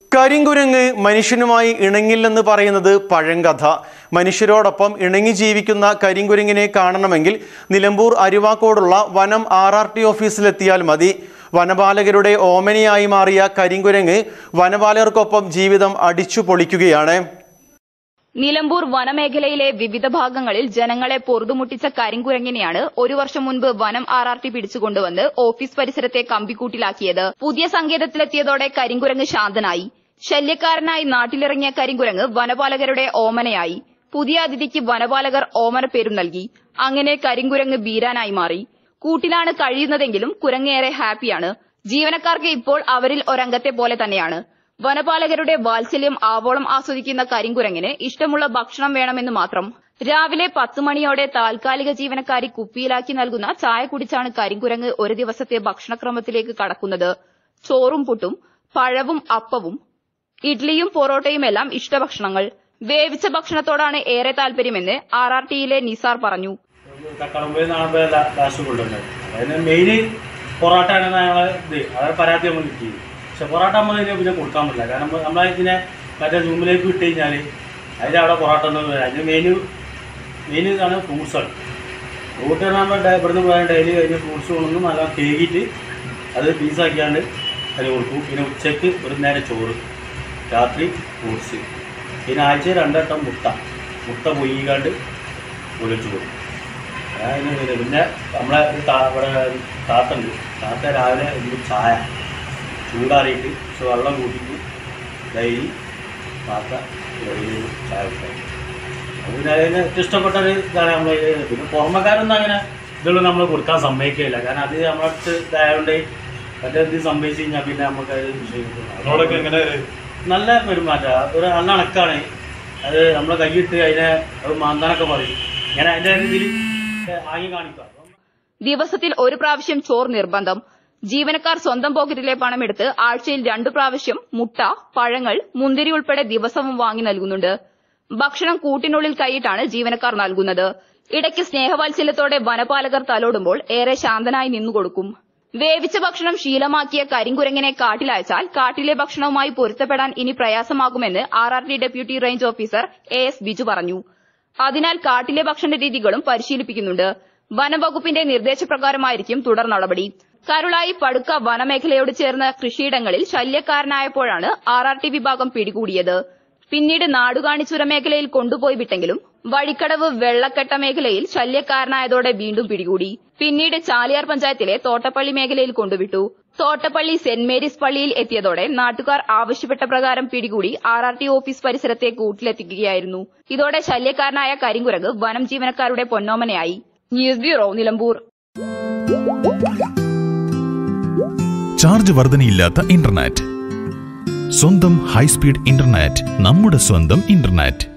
കരിങ്കുരങ്ങ് മനുഷ്യനുമായി ഇണങ്ങില്ലെന്ന് പറയുന്നത് പഴങ്കഥ മനുഷ്യരോടൊപ്പം ഇണങ്ങി ജീവിക്കുന്ന കരിങ്കുരങ്ങിനെ കാണണമെങ്കിൽ നിലമ്പൂർ അരുവാക്കോടുള്ള വനം ആർ ആർ ടി ഓഫീസിലെത്തിയാൽ മതി വനപാലകരുടെ ഓമനയായി മാറിയ കരിങ്കുരങ്ങ് വനപാലകർക്കൊപ്പം ജീവിതം അടിച്ചു പൊളിക്കുകയാണ് നിലമ്പൂർ വനമേഖലയിലെ വിവിധ ഭാഗങ്ങളിൽ ജനങ്ങളെ പൊറുതുമുട്ടിച്ച കരിങ്കുരങ്ങിനെയാണ് ഒരു വർഷം മുൻപ് വനം ആർ ആർ ടി പിടിച്ചുകൊണ്ടുവന്ന് ഓഫീസ് പരിസരത്തെ കമ്പിക്കൂട്ടിലാക്കിയത് പുതിയ സങ്കേതത്തിലെത്തിയതോടെ കരിങ്കുരങ്ങ് ശാന്തനായി ശല്യക്കാരനായി നാട്ടിലിറങ്ങിയ കരിങ്കുരങ്ങ് വനപാലകരുടെ ഓമനയായി പുതിയ അതിഥിക്ക് വനപാലകർ ഓമന പേരും നൽകി അങ്ങനെ കരിങ്കുരങ്ങ് ബീരാനായി മാറി കൂട്ടിലാണ് കഴിയുന്നതെങ്കിലും കുരങ്ങേറെ ഹാപ്പിയാണ് ജീവനക്കാർക്ക് ഇപ്പോൾ അവരിൽ ഒരംഗത്തെ പോലെ തന്നെയാണ് വനപാലകരുടെ വാത്സല്യം ആവോളം ആസ്വദിക്കുന്ന കരിങ്കുരങ്ങിന് ഇഷ്ടമുള്ള ഭക്ഷണം വേണമെന്ന് മാത്രം രാവിലെ പത്ത് മണിയോടെ താൽക്കാലിക ജീവനക്കാരി കുപ്പിയിലാക്കി നൽകുന്ന ചായ കുടിച്ചാണ് കരിങ്കുരങ്ങ് ഒരു ദിവസത്തെ ഭക്ഷണക്രമത്തിലേക്ക് കടക്കുന്നത് ചോറും പുട്ടും പഴവും അപ്പവും ഇഡ്ലിയും പൊറോട്ടയുമെല്ലാം ഇഷ്ടഭക്ഷണങ്ങൾ വേവിച്ച ഭക്ഷണത്തോടാണ് ഏറെ താല്പര്യമെന്ന് ആർ ആർ ടിയിലെ നിസാർ പറഞ്ഞു തക്കടമ്പയിൽ നിന്നാണ് എല്ലാ കാശ് കൊണ്ടുവന്നത് അതിന് മെയിൻ പൊറോട്ടയാണ് ഞങ്ങളെ ഇത് അതാണ് പരാതി നമ്മൾ കിട്ടിയത് പക്ഷെ പൊറോട്ട നമ്മൾ ഇതിനെ പിന്നെ കൊടുക്കാൻ പറ്റില്ല കാരണം നമ്മൾ ഇതിനെ മറ്റേ റൂമിലേക്ക് വിട്ട് കഴിഞ്ഞാൽ അതിൻ്റെ അവിടെ പൊറോട്ട ഒന്നും വരില്ല. അതിന് മെയിൻ മെയിൻ ഇതാണ് ഫ്രൂട്ട്സാണ് ഫ്രൂട്ട് നമ്മൾ ഇവിടുന്ന് പോയാൽ ഡെയിലി അതിന് ഫ്രൂട്ട്സ് കൊണ്ടൊന്നും നല്ല കേകിയിട്ട് അത് പീസാക്കിയാണ്ട് അതിന് കൊടുക്കും പിന്നെ ഉച്ചയ്ക്ക് ഒരു നേരം ചോറ് രാത്രി ഫ്രൂട്ട്സ് പിന്നെ ആഴ്ച രണ്ടട്ടം മുട്ട മുട്ട പൊയ്യാണ്ട് ഒളിച്ചു കൊടുക്കും അതായത് പിന്നെ പിന്നെ നമ്മളെ ഒരു താ- ഇവിടെ ഒരു താത്തുണ്ട് താത്ത രാവിലെ ഒരു ചായ ചൂടാറിയിട്ട് പക്ഷെ വെള്ളം കൂട്ടിയിട്ട് ഡെയിലി താത്ത ഡെയിലി ചായ കുടിക്കും അത് പിന്നെ അതിന് ഏറ്റവും ഇഷ്ടപ്പെട്ട ഒരു ഇതാണ് നമ്മൾ പിന്നെ പുറമക്കാരൊന്നും അങ്ങനെ ഇതുള്ള നമ്മൾ കൊടുക്കാൻ സമ്മതിക്കില്ല കാരണം അത് നമ്മളെ അടുത്ത് ഇതായതുകൊണ്ട് മറ്റേന്ത് സംഭവിച്ചു കഴിഞ്ഞാൽ പിന്നെ നമുക്ക് അത് നിങ്ങളോടൊക്കെ വിഷയം എങ്ങനെ നല്ല പെരുമാറ്റം ഒരു നല്ല അണക്കാണ് അത് നമ്മളെ കൈയിട്ട് അതിനെ അത് മാന്താനൊക്കെ പറയും ഞാൻ അതിൻ്റെ ഇതിൽ ആങ്ങി കാണിക്കാം ദിവസത്തിൽ ഒരു പ്രാവശ്യം ചോറ് നിർബന്ധം ജീവനക്കാർ സ്വന്തം പോക്കറ്റിലെ പണമെടുത്ത് ആഴ്ചയിൽ രണ്ടു പ്രാവശ്യം മുട്ട പഴങ്ങൾ മുന്തിരി ഉൾപ്പെടെ ദിവസവും വാങ്ങി നൽകുന്നുണ്ട് ഭക്ഷണം കൂട്ടിനുള്ളിൽ കൈയിട്ടാണ് ജീവനക്കാർ നൽകുന്നത് ഇടയ്ക്ക് സ്നേഹവാത്സല്യത്തോടെ വനപാലകർ തലോടുമ്പോൾ ഏറെ ശാന്തനായി നിന്നുകൊടുക്കും വേവിച്ച ഭക്ഷണം ശീലമാക്കിയ കരിങ്കുരങ്ങിനെ കാട്ടിലയച്ചാൽ കാട്ടിലെ ഭക്ഷണവുമായി പൊരുത്തപ്പെടാൻ ഇനി പ്രയാസമാകുമെന്ന് R R T deputy range officer A S Biju പറഞ്ഞു അതിനാൽ കാട്ടിലെ ഭക്ഷണ രീതികളും പരിശീലിപ്പിക്കുന്നുണ്ട് വനംവകുപ്പിന്റെ നിർദ്ദേശപ്രകാരമായിരിക്കും തുടർ നടപടി കരുളായി പടുക്ക വനമേഖലയോട് ചേർന്ന കൃഷിയിടങ്ങളിൽ ശല്യക്കാരനായപ്പോഴാണ് ആർ ആർ ടി വിഭാഗം പിടികൂടിയത് പിന്നീട് നാടുകാണിച്ചുര മേഖലയിൽ കൊണ്ടുപോയി വിട്ടെങ്കിലും വഴിക്കടവ് വെള്ളക്കെട്ട മേഖലയിൽ ശല്യക്കാരനായതോടെ വീണ്ടും പിടികൂടി പിന്നീട് ചാലിയാർ പഞ്ചായത്തിലെ തോട്ടപ്പള്ളി മേഖലയിൽ കൊണ്ടുവിട്ടു തോട്ടപ്പള്ളി സെന്റ് മേരീസ് പള്ളിയിൽ എത്തിയതോടെ നാട്ടുകാർ ആവശ്യപ്പെട്ട പ്രകാരം പിടികൂടി ആർ ആർ ടി ഓഫീസ് പരിസരത്തെ കൂട്ടിലെത്തിക്കുകയായിരുന്നു ഇതോടെ ശല്യക്കാരനായ കരിങ്കുരങ്ങ് വനം ജീവനക്കാരുടെ പൊന്നോമനയായി ന്യൂസ് ബ്യൂറോ നിലമ്പൂർ ചാർജ് വർധനയില്ലാത്ത ഇന്റർനെറ്റ് സ്വന്തം ഹൈസ്പീഡ് ഇന്റർനെറ്റ് നമ്മുടെ സ്വന്തം ഇന്റർനെറ്റ്